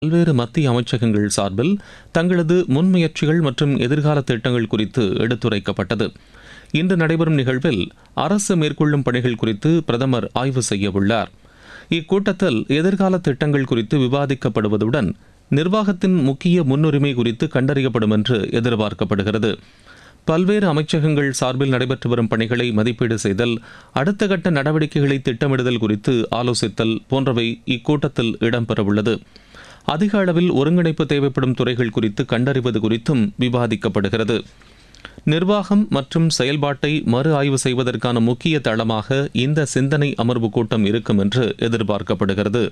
பல்வேறு மத்திய அமைச்சகங்கள் சார்பில் தங்களது முன்முயற்சிகள் மற்றும் எதிர்கால திட்டங்கள் குறித்து எடுத்துரைக்கப்பட்டது இன்று நடைபெறும் நிகழ்வில் அரசு மேற்கொள்ளும் பணிகள் குறித்து பிரதமர் ஆய்வு செய்ய உள்ளார் இக்கூட்டத்தில் எதிர்கால திட்டங்கள் குறித்து விவாதிக்கப்படுவதுடன் நிர்வாகத்தின் முக்கிய முன்னுரிமை குறித்து கண்டறியப்படும் என்று எதிர்பார்க்கப்படுகிறது பல்வேறு அமைச்சகங்கள் சார்பில் நடைபெற்று வரும் பணிகளை மதிப்பீடு செய்தல் அடுத்த கட்ட நடவடிக்கைகளை திட்டமிடுதல் குறித்து ஆலோசித்தல் போன்றவை இக்கூட்டத்தில் இடம்பெறவுள்ளது அதிக அளவில் ஒருங்கிணைப்பு தேவைப்படும் துறைகள் குறித்து கண்டறிவது குறித்தும் விவாதிக்கப்படுகிறது நிர்வாகம் மற்றும் செயல்பாட்டை மறு ஆய்வு செய்வதற்கான முக்கிய தளமாக இந்த சிந்தனை அமர்வு கூட்டம் இருக்கும் என்று எதிர்பார்க்கப்படுகிறது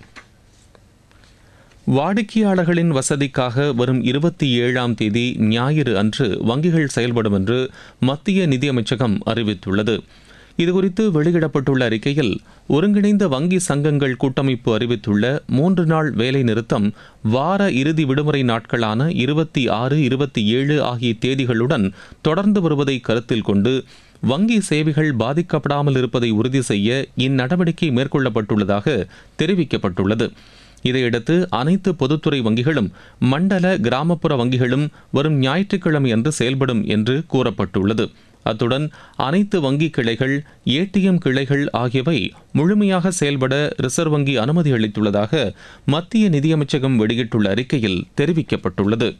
வாடிக்கையாளர்களின் வசதிக்காக வரும் இருபத்தி ஏழாம் தேதி ஞாயிறு அன்று வங்கிகள் செயல்படும் என்று மத்திய நிதியமைச்சகம் அறிவித்துள்ளது இதுகுறித்து வெளியிடப்பட்டுள்ள அறிக்கையில் ஒருங்கிணைந்த வங்கி சங்கங்கள் கூட்டமைப்பு அறிவித்துள்ள மூன்று நாள் வேலை நிறுத்தம் வார இறுதி விடுமுறை நாட்களான இருபத்தி ஆறு இருபத்தி ஏழு ஆகிய தேதிகளுடன் தொடர்ந்து வருவதை கருத்தில் கொண்டு வங்கி சேவைகள் பாதிக்கப்படாமல் இருப்பதை உறுதி செய்ய இந்நடவடிக்கை மேற்கொள்ளப்பட்டுள்ளதாக தெரிவிக்கப்பட்டுள்ளது இதையடுத்து அனைத்து பொதுத்துறை வங்கிகளும் மண்டல கிராமப்புற வங்கிகளும் வரும் ஞாயிற்றுக்கிழமை அன்று செயல்படும் என்று கூறப்பட்டுள்ளது அத்துடன் அனைத்து வங்கி கிளைகள் ஏடிஎம் கிளைகள் ஆகியவை முழுமையாக செயல்பட ரிசர்வ் வங்கி அனுமதி அளித்துள்ளதாக மத்திய நிதியமைச்சகம் வெளியிட்டுள்ள அறிக்கையில் தெரிவிக்கப்பட்டுள்ளது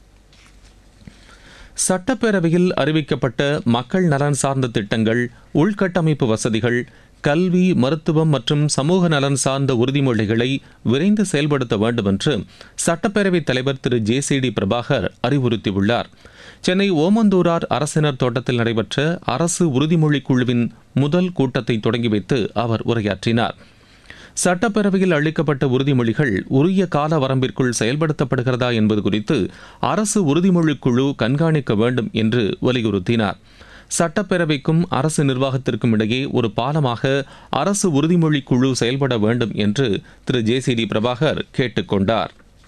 சட்டப்பேரவையில் அறிவிக்கப்பட்ட மக்கள் நலன் சார்ந்த திட்டங்கள் உள்கட்டமைப்பு வசதிகள் கல்வி மருத்துவம் மற்றும் சமூக நலன் சார்ந்த உறுதிமொழிகளை விரைந்து செயல்படுத்த வேண்டும் என்று சட்டப்பேரவைத் தலைவர் திரு ஜே சி டி பிரபாகர் அறிவுறுத்தியுள்ளார் சென்னை ஓமந்தூரார் அரசினர் தோட்டத்தில் நடைபெற்ற அரசு உறுதிமொழி குழுவின் முதல் கூட்டத்தை தொடங்கி வைத்து அவர் உரையாற்றினார் சட்டப்பேரவையில் அளிக்கப்பட்ட உறுதிமொழிகள் உரிய கால வரம்பிற்குள் செயல்படுத்தப்படுகிறதா என்பது குறித்து அரசு உறுதிமொழி குழு கண்காணிக்க வேண்டும் என்று வலியுறுத்தினார் சட்டப்பேரவைக்கும் அரசு நிர்வாகத்திற்கும் இடையே ஒரு பாலமாக அரசு உறுதிமொழி குழு செயல்பட வேண்டும் என்று திரு ஜே சி டி பிரபாகர் கேட்டுக்கொண்டார்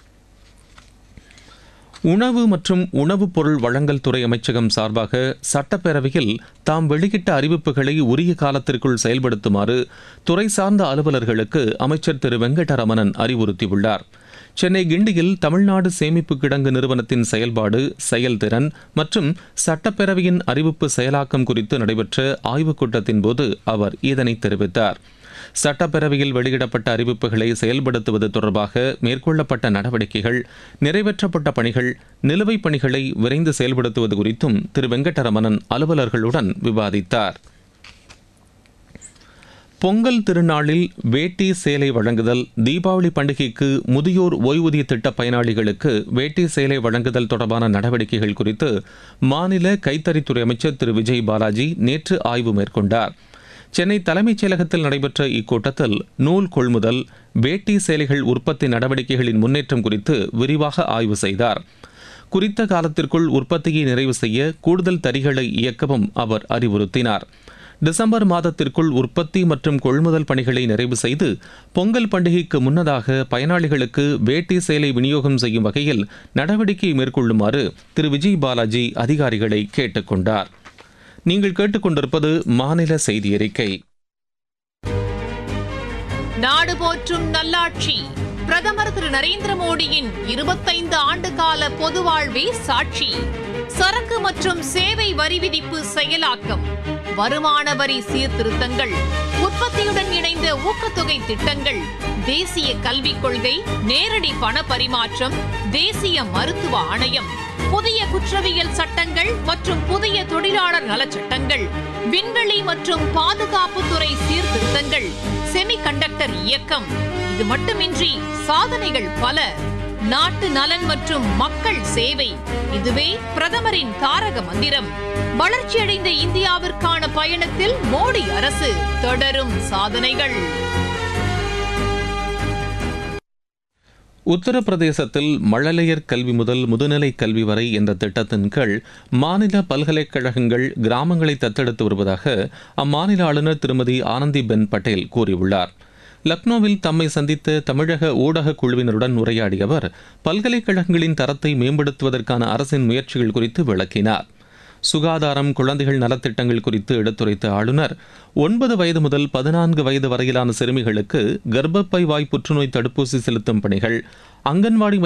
உணவு மற்றும் உணவுப் பொருள் வழங்கல் துறை அமைச்சகம் சார்பாக சட்டப்பேரவையில் தாம் வெளியிட்ட அறிவிப்புகளை உரிய காலத்திற்குள் செயல்படுத்துமாறு துறை சார்ந்த அலுவலர்களுக்கு அமைச்சர் திரு வெங்கடரமணன் அறிவுறுத்தியுள்ளார் சென்னை கிண்டியில் தமிழ்நாடு சேமிப்பு கிடங்கு நிறுவனத்தின் செயல்பாடு செயல்திறன் மற்றும் சட்டப்பேரவையின் அறிவிப்பு செயலாக்கம் குறித்து நடைபெற்ற ஆய்வுக் கூட்டத்தின் போது அவர் இதனை தெரிவித்தார் சட்டப்பேரவையில் வெளியிடப்பட்ட அறிவிப்புகளை செயல்படுத்துவது தொடர்பாக மேற்கொள்ளப்பட்ட நடவடிக்கைகள் நிறைவேற்றப்பட்ட பணிகள் நிலுவைப் பணிகளை விரைந்து செயல்படுத்துவது குறித்தும் திரு வெங்கடரமணன் அலுவலர்களுடன் விவாதித்தார் பொங்கல் திருநாளில் வேட்டி சேலை வழங்குதல் தீபாவளி பண்டிகைக்கு முதியோர் ஓய்வூதிய திட்ட பயனாளிகளுக்கு வேட்டி சேலை வழங்குதல் தொடர்பான நடவடிக்கைகள் குறித்து மாநில கைத்தறித்துறை அமைச்சர் திரு விஜய் பாலாஜி நேற்று ஆய்வு மேற்கொண்டார் சென்னை தலைமைச் செயலகத்தில் நடைபெற்ற இக்கூட்டத்தில் நூல் கொள்முதல் வேட்டி சேலைகள் உற்பத்தி நடவடிக்கைகளின் முன்னேற்றம் குறித்து விரிவாக ஆய்வு செய்தார் குறித்த காலத்திற்குள் உற்பத்தியை நிறைவு செய்ய கூடுதல் தறிகளை இயக்கவும் அவர் அறிவுறுத்தினார் டிசம்பர் மாதத்திற்குள் உற்பத்தி மற்றும் கொள்முதல் பணிகளை நிறைவு செய்து பொங்கல் பண்டிகைக்கு முன்னதாக பயனாளிகளுக்கு வேட்டி சேலை விநியோகம் செய்யும் வகையில் நடவடிக்கை மேற்கொள்ளுமாறு திரு விஜய் பாலாஜி அதிகாரிகளை கேட்டுக்கொண்டார் நீங்கள் கேட்டுக்கொண்டிருப்பது மாநில செய்தி அறிக்கை நாடு போற்றும் நல்லாட்சி பிரதமர் திரு நரேந்திர மோடியின் இருபத்தைந்து ஆண்டு கால பொது வாழ்வே சாட்சி சரக்கு மற்றும் சேவை வரி விதிப்பு செயலாக்கம் வருமான வரி சீர்திருத்தங்கள் உற்பத்தியுடன் இணைந்த ஊக்கத்தொகை திட்டங்கள் தேசிய கல்விக் கொள்கை நேரடி பண பரிமாற்றம் தேசிய மருத்துவ ஆணையம் புதிய குற்றவியல் சட்டங்கள் மற்றும் புதிய தொழிலாளர் நலச்சட்டங்கள் விண்வெளி மற்றும் பாதுகாப்புத்துறை சீர்திருத்தங்கள் செமிகண்டக்டர் இயக்கம் இது மட்டுமின்றி சாதனைகள் பல நாட்டு நலன் மற்றும் மக்கள் சேவை இதுவே பிரதமரின் தாரக மந்திரம் வளர்ச்சியடைந்த இந்தியாவிற்கான பயணத்தில் மோடி அரசு தொடரும் சாதனைகள் உத்தரப்பிரதேசத்தில் மழலையர் கல்வி முதல் முதுநிலை கல்வி வரை என்ற திட்டத்தின் கீழ் மாநில பல்கலைக்கழகங்கள் கிராமங்களை தத்தெடுத்து வருவதாக அம்மாநில ஆளுநர் திருமதி ஆனந்திபென் பட்டேல் கூறியுள்ளார் லக்னோவில் தம்மை சந்தித்த தமிழக ஊடக குழுவினருடன் உரையாடிய அவர் பல்கலைக்கழகங்களின் தரத்தை மேம்படுத்துவதற்கான அரசின் முயற்சிகள் குறித்து விளக்கினார் சுகாதாரம் குழந்தைகள் நலத்திட்டங்கள் குறித்து எடுத்துரைத்த ஆளுநர் ஒன்பது வயது முதல் பதினான்கு வயது வரையிலான சிறுமிகளுக்கு கர்ப்பப்பை வாய் புற்றுநோய் தடுப்பூசி செலுத்தும் பணிகள் அங்கன்வாடி